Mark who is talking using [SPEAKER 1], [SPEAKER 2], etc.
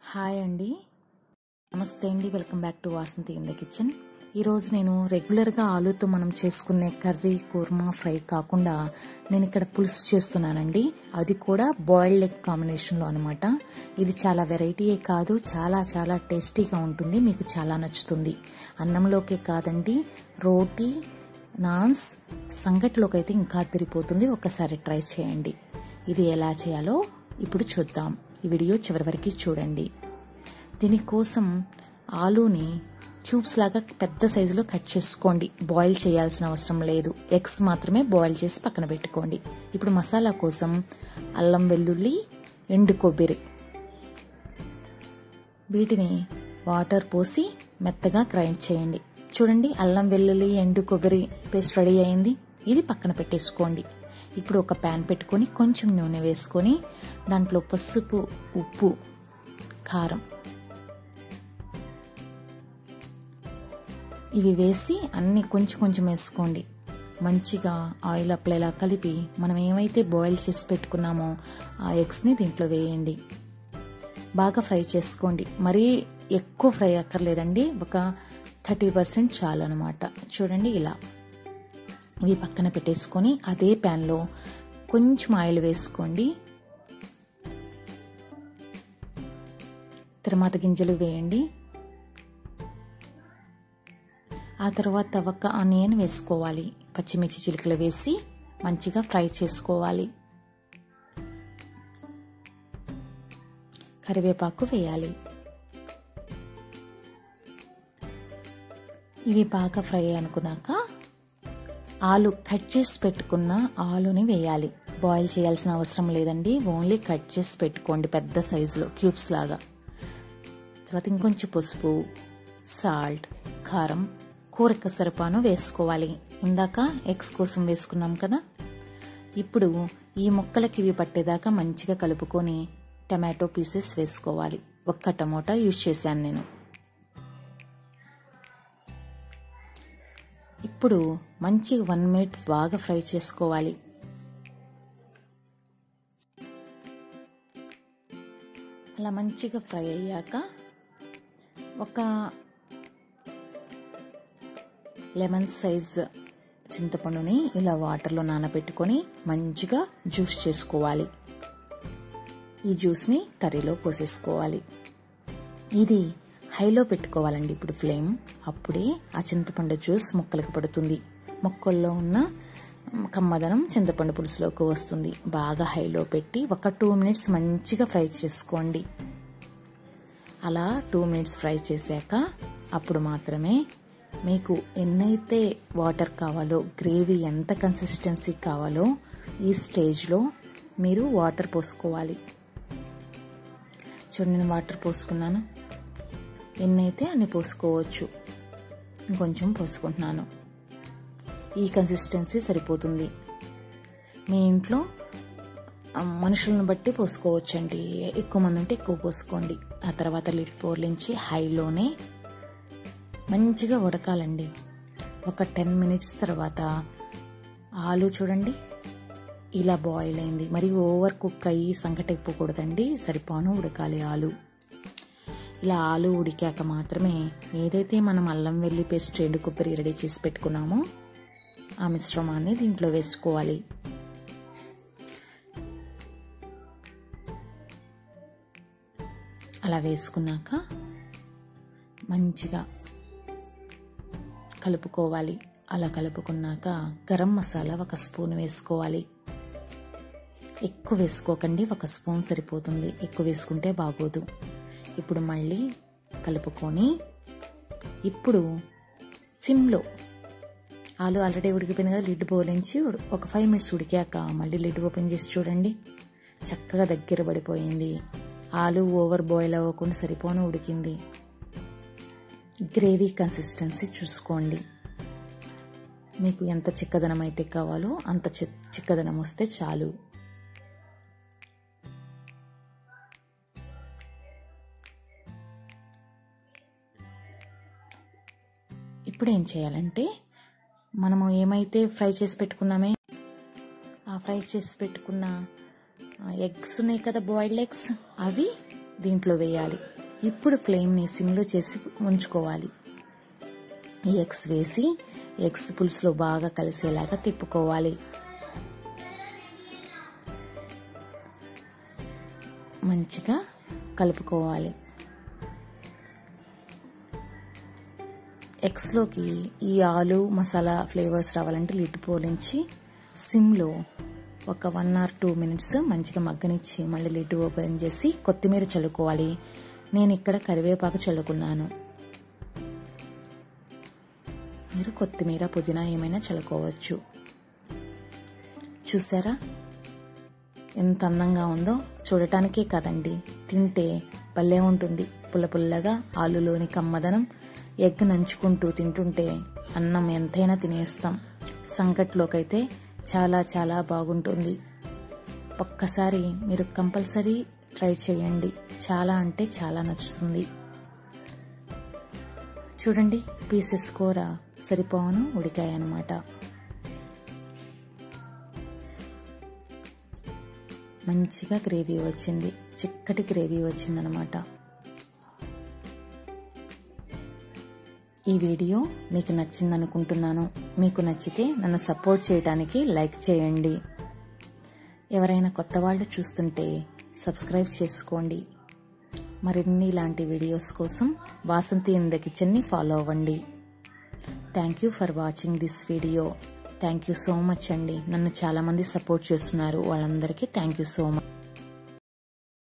[SPEAKER 1] hi అండి నమస్తే అండి welcome back to Vasanthi in the kitchen ఈరోజు నేను రెగ్యులర్గా ఆలూతో మనం చేసుకునే కర్రీ కూర్మా ఫ్రై కాకుండా నేను ఇక్కడ పులుసు చేస్తున్నానండి అది కూడా బాయిల్డ్ ఎగ్ కాంబినేషన్లో అనమాట ఇది చాలా వెరైటీయే కాదు చాలా చాలా టేస్టీగా ఉంటుంది మీకు చాలా నచ్చుతుంది అన్నంలోకే కాదండి రోటీ నాన్స్ సంగటిలోకి అయితే ఇంకా తిరిగిపోతుంది ఒకసారి ట్రై చేయండి ఇది ఎలా చేయాలో ఇప్పుడు చూద్దాం ఈ వీడియో చివరి వరకు చూడండి దీనికోసం ఆలూని క్యూబ్స్ లాగా పెద్ద సైజులో కట్ చేసుకోండి బాయిల్ చేయాల్సిన అవసరం లేదు ఎగ్స్ మాత్రమే బాయిల్ చేసి పక్కన పెట్టుకోండి ఇప్పుడు మసాలా కోసం అల్లం వెల్లుల్లి ఎండు కొబ్బరి వీటిని వాటర్ పోసి మెత్తగా గ్రైండ్ చేయండి చూడండి అల్లం వెల్లుల్లి ఎండు కొబ్బరి పేస్ట్ రెడీ అయింది ఇది పక్కన పెట్టేసుకోండి ఇప్పుడు ఒక ప్యాన్ పెట్టుకొని కొంచెం నూనె వేసుకొని దాంట్లో పసుపు ఉప్పు కారం ఇవి వేసి అన్ని కొంచెం కొంచెం వేసుకోండి మంచిగా ఆయిల్ అప్లైలా కలిపి మనం ఏమైతే బాయిల్ చేసి పెట్టుకున్నామో ఆ ఎగ్స్ని దీంట్లో వేయండి బాగా ఫ్రై చేసుకోండి మరీ ఎక్కువ ఫ్రై అక్కర్లేదండి ఒక థర్టీ పర్సెంట్ చాలు అనమాట చూడండి ఇలా ఇవి పక్కన పెట్టేసుకొని అదే ప్యాన్లో కొంచెం ఆయిల్ వేసుకోండి తిరుమాత గింజలు వేయండి ఆ తర్వాత ఒక ఆనియన్ వేసుకోవాలి పచ్చిమిర్చి చిలుకలు వేసి మంచిగా ఫ్రై చేసుకోవాలి కరివేపాకు వేయాలి ఇవి బాగా ఫ్రై అనుకున్నాక ఆలు కట్ చేసి పెట్టుకున్న ఆలుని వేయాలి బాయిల్ చేయాల్సిన అవసరం లేదండి ఓన్లీ కట్ చేసి పెట్టుకోండి పెద్ద సైజులో క్యూబ్స్ లాగా తర్వాత ఇంకొంచెం పసుపు సాల్ట్ కారం కూరక సరిపాను వేసుకోవాలి ఇందాక ఎగ్స్ కోసం వేసుకున్నాం కదా ఇప్పుడు ఈ ముక్కలకి ఇవి పట్టేదాకా మంచిగా కలుపుకొని టమాటో పీసెస్ వేసుకోవాలి ఒక్క టమోటా యూజ్ చేశాను నేను ఇప్పుడు మంచి వన్ మినిట్ బాగా ఫ్రై చేసుకోవాలి అలా మంచిగా ఫ్రై అయ్యాక ఒక లెమన్ సైజ్ చింతపండుని ఇలా వాటర్లో నానబెట్టుకొని మంచిగా జ్యూస్ చేసుకోవాలి ఈ జ్యూస్ని కర్రీలో పోసేసుకోవాలి ఇది హైలో పెట్టుకోవాలండి ఇప్పుడు ఫ్లేమ్ అప్పుడే ఆ చింతపండు జ్యూస్ ముక్కలకు పడుతుంది మొక్కల్లో ఉన్న కమ్మదనం చింతపండు పులుసులోకి వస్తుంది బాగా హైలో పెట్టి ఒక టూ మినిట్స్ మంచిగా ఫ్రై చేసుకోండి అలా టూ మినిట్స్ ఫ్రై చేశాక అప్పుడు మాత్రమే మీకు ఎన్నైతే వాటర్ కావాలో గ్రేవీ ఎంత కన్సిస్టెన్సీ కావాలో ఈ స్టేజ్లో మీరు వాటర్ పోసుకోవాలి చూడండి నేను వాటర్ పోసుకున్నాను ఎన్నైతే అన్ని పోసుకోవచ్చు ఇంకొంచెం పోసుకుంటున్నాను ఈ కన్సిస్టెన్సీ సరిపోతుంది మీ ఇంట్లో మనుషులను బట్టి పోసుకోవచ్చండి ఎక్కువ మంది ఉంటే ఎక్కువ పోసుకోండి ఆ తర్వాత లిడ్ పోర్లించి హైలోనే మంచిగా ఉడకాలండి ఒక టెన్ మినిట్స్ తర్వాత ఆలు చూడండి ఇలా బాయిల్ అయింది మరి ఓవర్ కుక్ అయ్యి సంకట అయిపోకూడదండి సరిపోను ఉడకాలి ఆలు ఇలా ఆలు ఉడికాక మాత్రమే ఏదైతే మనం అల్లం వెల్లి పేస్ట్ ఎండు కొబ్బరి రెడీ చేసి పెట్టుకున్నామో ఆ మిశ్రమాన్ని దీంట్లో వేసుకోవాలి అలా వేసుకున్నాక మంచిగా కలుపుకోవాలి అలా కలుపుకున్నాక గరం మసాలా ఒక స్పూన్ వేసుకోవాలి ఎక్కువ వేసుకోకండి ఒక స్పూన్ సరిపోతుంది ఎక్కువ వేసుకుంటే బాగోదు ఇప్పుడు మళ్ళీ కలుపుకొని ఇప్పుడు సిమ్లో ఆలు ఆల్రెడీ ఉడికిపోయింది కదా లిడ్ బోలించి ఒక ఫైవ్ మినిట్స్ ఉడికాక మళ్ళీ లిడ్ ఓపెన్ చేసి చూడండి చక్కగా దగ్గర పడిపోయింది ఆలు ఓవర్ బాయిల్ అవ్వకుండా సరిపోను ఉడికింది గ్రేవీ కన్సిస్టెన్సీ చూసుకోండి మీకు ఎంత చిక్కదనం అయితే కావాలో అంత చిక్కదనం వస్తే చాలు ఇప్పుడు ఏం చేయాలంటే మనము ఏమైతే ఫ్రై చేసి పెట్టుకున్నామే ఆ ఫ్రై చేసి పెట్టుకున్న ఎగ్స్ ఉన్నాయి కదా బాయిల్డ్ ఎగ్స్ అవి దీంట్లో వేయాలి ఇప్పుడు ఫ్లేమ్ని సిమ్లో చేసి ఉంచుకోవాలి ఈ ఎగ్స్ వేసి ఎగ్స్ పులుసులో బాగా కలిసేలాగా తిప్పుకోవాలి మంచిగా కలుపుకోవాలి ఎగ్స్లోకి ఈ ఆలు మసాలా ఫ్లేవర్స్ రావాలంటే లిడ్ పోలించి సిమ్లో ఒక వన్ ఆర్ టూ మినిట్స్ మంచిగా మగ్గనిచ్చి మళ్ళీ లిడ్ ఓపెన్ చేసి కొత్తిమీర చల్లుకోవాలి నేను ఇక్కడ కరివేపాకు చల్లుకున్నాను మీరు కొత్తిమీర పుదీనా ఏమైనా చల్లుకోవచ్చు చూసారా ఎంత అందంగా ఉందో చూడటానికే కదండి తింటే భలే ఉంటుంది పుల్ల పుల్లగా ఆలులోని కమ్మదనం ఎగ్ నంచుకుంటూ తింటుంటే అన్నం ఎంతైనా తినేస్తాం సంకట్లోకైతే చాలా చాలా బాగుంటుంది ఒక్కసారి మీరు కంపల్సరీ ట్రై చేయండి చాలా అంటే చాలా నచ్చుతుంది చూడండి పీసెస్ కూర సరిపోను ఉడికాయి అన్నమాట మంచిగా గ్రేవీ వచ్చింది చిక్కటి గ్రేవీ వచ్చిందనమాట ఈ వీడియో మీకు నచ్చింది అనుకుంటున్నాను మీకు నచ్చితే నన్ను సపోర్ట్ చేయడానికి లైక్ చేయండి ఎవరైనా కొత్త వాళ్ళు చూస్తుంటే సబ్స్క్రైబ్ చేసుకోండి మరిన్ని ఇలాంటి వీడియోస్ కోసం వాసంతి ఇన్ ద కిచెన్ని ఫాలో అవ్వండి thank you for watching this video thank you so much అండి నన్ను చాలామంది సపోర్ట్ చేస్తున్నారు వాళ్ళందరికీ థ్యాంక్ యూ సో మచ్